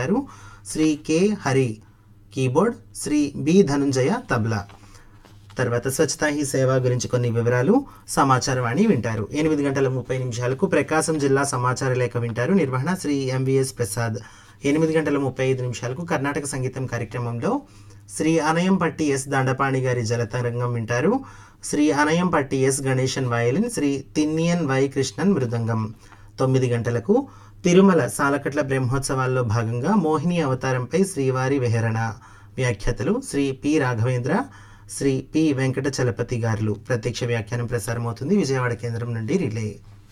వింటారు Shri K Hari keyboard Shri B Dhanunjaya tabla తర్వాత Swachhata he సేవ గురించి కొన్ని వివరాలు సమాచారవాణి వింటారు ఎనిమిది గంటల ముప్పై నిమిషాలకు ప్రకాశం జిల్లా సమాచార లేఖ వింటారు నిర్వహణ శ్రీ ఎంవిఎస్ ప్రసాద్ ఎనిమిది గంటల ముప్పై ఐదు నిమిషాలకు కర్ణాటక సంగీతం కార్యక్రమంలో శ్రీ అనయంపట్టి ఎస్ దండపాణి గారి జలతరంగం వింటారు Shri Anayampatti S Ganesan violin Shri Thinniyan Y Krishnan మృదంగం తొమ్మిది గంటలకు తిరుమల సాలకట్ల బ్రహ్మోత్సవాల్లో భాగంగా మోహిని అవతారంపై శ్రీవారి విహరణ వ్యాఖ్యాతలు శ్రీ పి రాఘవేంద్ర శ్రీ పి వెంకట చలపతి గారులు ప్రత్యక్ష వ్యాఖ్యానం ప్రసారమవుతుంది విజయవాడ కేంద్రం నుండి రిలే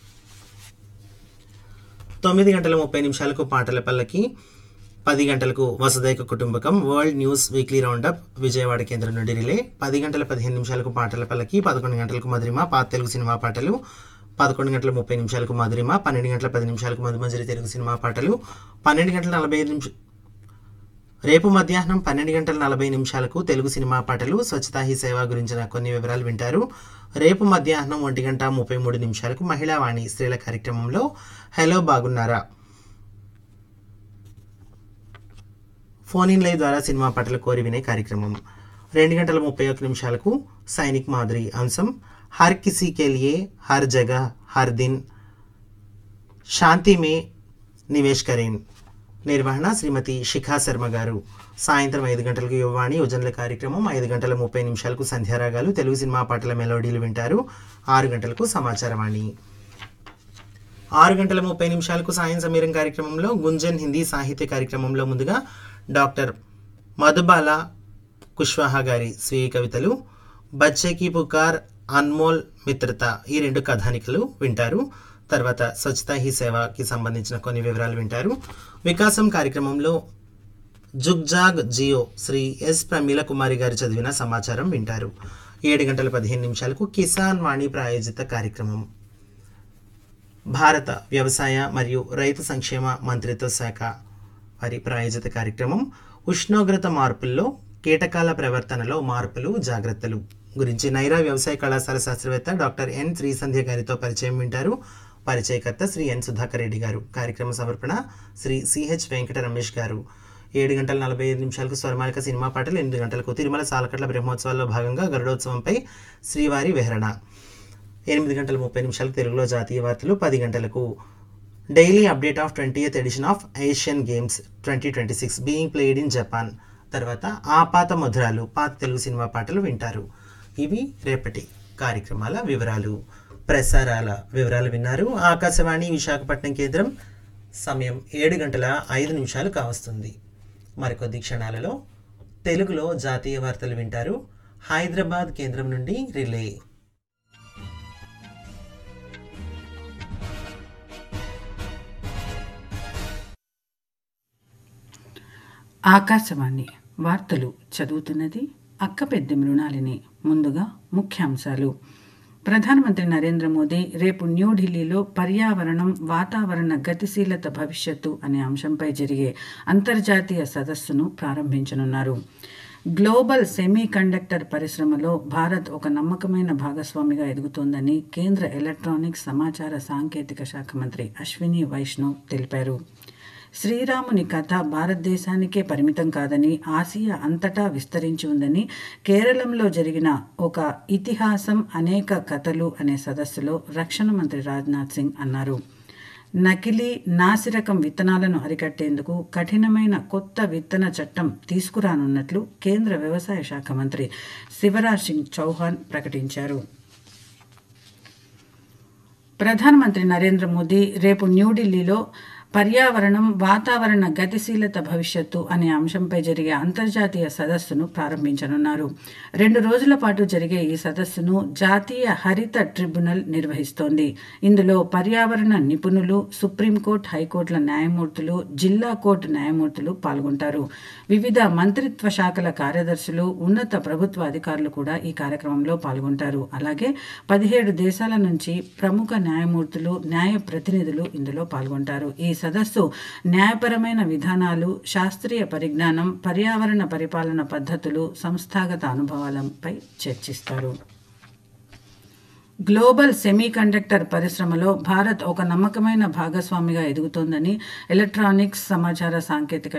తొమ్మిది గంటల ముప్పై నిమిషాలకు పాటల పల్లకి పది గంటలకు Vasudhaika Kutumbakam world news weekly roundup Vijayawada కేంద్రం నుండి రిలే పది గంటల పదిహేను నిమిషాలకు పాటల పల్లకి పదకొండు గంటలకు మధురిమ పాత తెలుగు సినిమా పాటలు పదకొండు గంటల ముప్పై నిమిషాలకు మధురిమ పన్నెండు గంటల పది నిమిషాలకు మధుమంజరి తెలుగు సినిమా పాటలు పన్నెండు గంటల నలభై ఐదు నిమిషం రేపు మధ్యాహ్నం పన్నెండు గంటల నలభై నిమిషాలకు తెలుగు సినిమా పాటలు స్వచ్ఛతా హీ సేవ గురించిన కొన్ని వివరాలు వింటారు రేపు మధ్యాహ్నం ఒంటి గంట ముప్పై మూడు నిమిషాలకు మహిళా వాణి స్త్రీల కార్యక్రమంలో హలో బాగున్నారా ఫోన్ ఇన్ లైవ్ ద్వారా సినిమా పాటలు కోరి వినే కార్యక్రమం రెండు గంటల ముప్పై ఒక నిమిషాలకు సైనిక్ మాధురి అంశం హర్ కిసీ కే లియే హర్ జగ హర్ దిన్ శాంతి మే నివేష్ కరీన్ నిర్వహణ శ్రీమతి శిఖా శర్మ గారు సాయంత్రం ఐదు గంటలకు యువవాణి యువజనుల కార్యక్రమం ఐదు గంటల ముప్పై నిమిషాలకు సంధ్యారాగాలు తెలుగు సినిమా పాటల మెలోడీలు వింటారు ఆరు గంటలకు సమాచారవాణి ఆరు గంటల ముప్పై నిమిషాలకు సాయం సమీరం కార్యక్రమంలో గుంజన్ హిందీ సాహిత్య కార్యక్రమంలో ముందుగా డాక్టర్ మధుబాల కుష్వాహా గారి స్వీయ కవితలు బచ్చే కీ పుకార్ అన్మోల్ మిత్రత ఈ రెండు కథానికలు వింటారు తర్వాత స్వచ్ఛతా హీ సేవకి సంబంధించిన కొన్ని వివరాలు వింటారు వికాసం కార్యక్రమంలో జుగ్జాగ్ జియో శ్రీ ఎస్ ప్రమీల కుమారి గారు చదివిన సమాచారం వింటారు ఏడు గంటల పదిహేను నిమిషాలకు కిసాన్ వాణి ప్రాయోజిత కార్యక్రమం భారత వ్యవసాయ మరియు రైతు సంక్షేమ మంత్రిత్వ శాఖ వారి ప్రాయోజిత కార్యక్రమం ఉష్ణోగ్రత మార్పుల్లో కీటకాల ప్రవర్తనలో మార్పులు జాగ్రత్తలు గురించి నైరా వ్యవసాయ కళాశాల శాస్త్రవేత్త డాక్టర్ ఎన్ శ్రీసంధ్య గారితో పరిచయం వింటారు పరిచయకర్త శ్రీ ఎన్ సుధాకర్ రెడ్డి గారు కార్యక్రమ సమర్పణ శ్రీ సిహెచ్ వెంకట రమేష్ గారు ఏడు గంటల నలభై ఐదు నిమిషాలకు స్వరమాలిక సినిమా పాటలు ఎనిమిది గంటలకు తిరుమల సాలకట్ల బ్రహ్మోత్సవాల్లో భాగంగా గరుడోత్సవంపై శ్రీవారి విహరణ ఎనిమిది గంటల ముప్పై నిమిషాలకు తెలుగులో జాతీయ వార్తలు పది గంటలకు daily update of twentieth edition of Asian Games twenty twenty six being played in Japan తర్వాత ఆపాత మధురాలు పాత తెలుగు సినిమా పాటలు వింటారు ఇవి రేపటి కార్యక్రమాల వివరాలు ప్రసారాల వివరాలు విన్నారు ఆకాశవాణి విశాఖపట్నం కేంద్రం సమయం ఏడు గంటల ఐదు నిమిషాలు కావస్తుంది మరికొద్ది క్షణాలలో తెలుగులో జాతీయ వార్తలు వింటారు హైదరాబాద్ కేంద్రం నుండి రిలే ఆకాశవాణి వార్తలు చదువుతున్నది అక్క పెద్ద మృణాలిని ముందుగా ముఖ్యాంశాలు ప్రధానమంత్రి నరేంద్ర మోదీ రేపు న్యూఢిల్లీలో పర్యావరణం వాతావరణ గతిశీలత భవిష్యత్తు అనే అంశంపై జరిగే అంతర్జాతీయ సదస్సును ప్రారంభించనున్నారు గ్లోబల్ సెమీ కండక్టర్ పరిశ్రమలో భారత్ ఒక నమ్మకమైన భాగస్వామిగా ఎదుగుతోందని కేంద్ర ఎలక్ట్రానిక్స్ సమాచార సాంకేతిక శాఖ మంత్రి అశ్విని వైష్ణవ్ తెలిపారు శ్రీరాముని కథ భారతదేశానికే పరిమితం కాదని ఆసియా అంతటా విస్తరించి ఉందని కేరళంలో జరిగిన ఒక ఇతిహాసం అనేక కథలు అనే సదస్సులో రక్షణ మంత్రి రాజ్నాథ్ సింగ్ అన్నారు నకిలీ నాసిరకం విత్తనాలను అరికట్టేందుకు కఠినమైన కొత్త విత్తన చట్టం తీసుకురానున్నట్లు కేంద్ర వ్యవసాయ శాఖ మంత్రి శివరాజ్ సింగ్ చౌహాన్ ప్రకటించారు ప్రధానమంత్రి నరేంద్ర మోదీ రేపు న్యూఢిల్లీలో పర్యావరణం వాతావరణ గతిశీలత భవిష్యత్తు అనే అంశంపై జరిగే అంతర్జాతీయ సదస్సును ప్రారంభించనున్నారు రెండు రోజుల పాటు జరిగే ఈ సదస్సును జాతీయ హరిత ట్రిబ్యునల్ నిర్వహిస్తోంది ఇందులో పర్యావరణ నిపుణులు సుప్రీంకోర్టు హైకోర్టుల న్యాయమూర్తులు జిల్లా కోర్టు న్యాయమూర్తులు పాల్గొంటారు వివిధ మంత్రిత్వ శాఖల కార్యదర్శులు ఉన్నత ప్రభుత్వ అధికారులు కూడా ఈ కార్యక్రమంలో పాల్గొంటారు అలాగే పదిహేడు దేశాల నుంచి ప్రముఖ న్యాయమూర్తులు న్యాయ ప్రతినిధులు ఇందులో పాల్గొంటారు ఈ సదస్సు న్యాయపరమైన విధానాలు శాస్త్రీయ పరిజ్ఞానం పర్యావరణ పరిపాలన పద్ధతులు సంస్థాగత అనుభవాలపై చర్చిస్తారు గ్లోబల్ సెమీ కండక్టర్ పరిశ్రమలో భారత్ ఒక నమ్మకమైన భాగస్వామిగా ఎదుగుతోందని ఎలక్ట్రానిక్స్ సమాచార సాంకేతిక